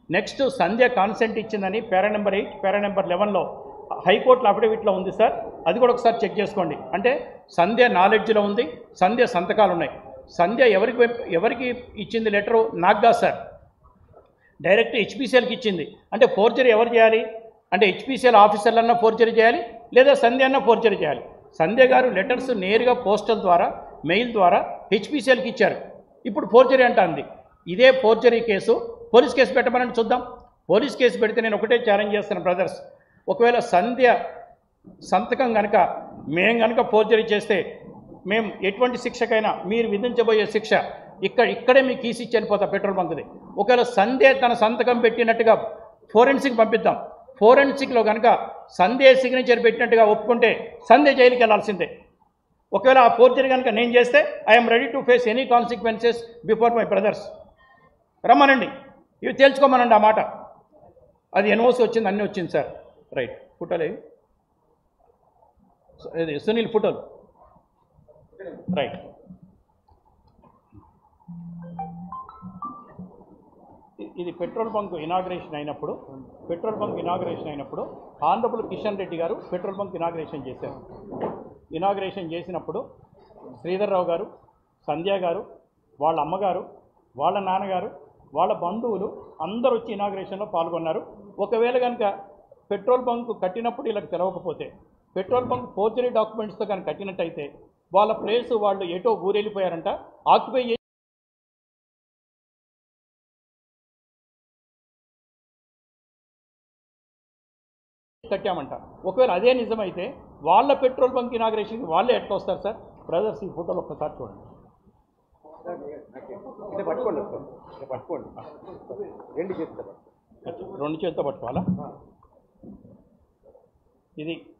Next Sandhya consent ఇచ్చిందని para number eight para number లెవెన్లో హైకోర్టులో అఫిడవిట్లో ఉంది సార్ అది కూడా ఒకసారి చెక్ చేసుకోండి అంటే సంధ్య నాలెడ్జ్లో ఉంది సంధ్య సంతకాలు ఉన్నాయి సంధ్య ఎవరికి ఎవరికి ఇచ్చింది లెటరు నాకు కాదు సార్ డైరెక్ట్ హెచ్పిసిఎల్కి ఇచ్చింది అంటే ఫోర్జరీ ఎవరు చేయాలి అంటే హెచ్పిసిఎల్ ఆఫీసర్లన్నా ఫోర్జరీ చేయాలి లేదా సంధ్య అన్న ఫోర్జరీ చేయాలి సంధ్య గారు లెటర్స్ నేరుగా పోస్టల్ ద్వారా మెయిల్ ద్వారా హెచ్పిసిఎల్కి ఇచ్చారు ఇప్పుడు ఫోర్జరీ అంటుంది ఇదే ఫోర్జరీ కేసు పోలీస్ కేసు పెట్టమని చూద్దాం పోలీస్ కేసు పెడితే నేను ఒకటే ఛాలెంజ్ చేస్తాను బ్రదర్స్ ఒకవేళ సంధ్య సంతకం కనుక మేం కనుక ఫోర్జరీ చేస్తే మేము ఎటువంటి శిక్షకైనా మీరు విధించబోయే శిక్ష ఇక్కడ ఇక్కడే మీకు ఈసి ఇచ్చి వెళ్ళిపోతా పెట్రోల్ బంక్ది ఒకవేళ సందే తన సంతకం పెట్టినట్టుగా ఫోరెన్సిక్ పంపిద్దాం ఫోరెన్సిక్లో కనుక సందే సిగ్నేచర్ పెట్టినట్టుగా ఒప్పుకుంటే సందే జైలుకి వెళ్ళాల్సిందే ఒకవేళ ఆ ఫోర్జరీ కనుక నేను చేస్తే I'm ready to face any consequences before my brothers రమ్మనండి ఇవి తేల్చుకోమనండి ఆ మాట అది ఎన్ఓసి వచ్చింది అన్నీ వచ్చింది సార్ రైట్ ఫోటోలు ఏవి? ఇది సునీల్ ఫోటోలు రైట్ ఇ- ఇది పెట్రోల్ బంక్ ఇనాగ్రేషన్ అయినప్పుడు పెట్రోల్ బంక్ ఇనాగ్రేషన్ అయినప్పుడు ఆనరబుల్ కిషన్ రెడ్డి గారు పెట్రోల్ బంక్ ఇనాగ్రేషన్ చేశారు ఇనాగ్రేషన్ చేసినప్పుడు శ్రీధర్రావు గారు సంధ్య గారు వాళ్ళ అమ్మగారు వాళ్ళ నాన్నగారు వాళ్ళ బంధువులు అందరూ వచ్చి ఇనాగ్రేషన్లో పాల్గొన్నారు ఒకవేళ కనుక పెట్రోల్ బంక్ కట్టినప్పుడు వీళ్ళకి తెలవకపోతే పెట్రోల్ బంక్ ఫోర్జరీ డాక్యుమెంట్స్తో కనుక కట్టినట్టయితే వాళ్ళ ప్లేస్ వాళ్ళు ఎటో ఊరెళ్ళిపోయారంట ఆక్యుపై చేసి కట్టామంట ఒకవేళ అదే నిజమైతే వాళ్ళ పెట్రోల్ బంక్ ఇనాగ్రేషన్కి వాళ్ళే ఎట్లా వస్తారు సార్ బ్రదర్స్ ఈ ఫోటోలు ఒక్కసారి చూడండి అంటే పట్టుకోండి ఒకసారి. ఇట్లా పట్టుకోండి రెండు చేతులు రెండు చేతితో పట్టుకోవాలా ఇది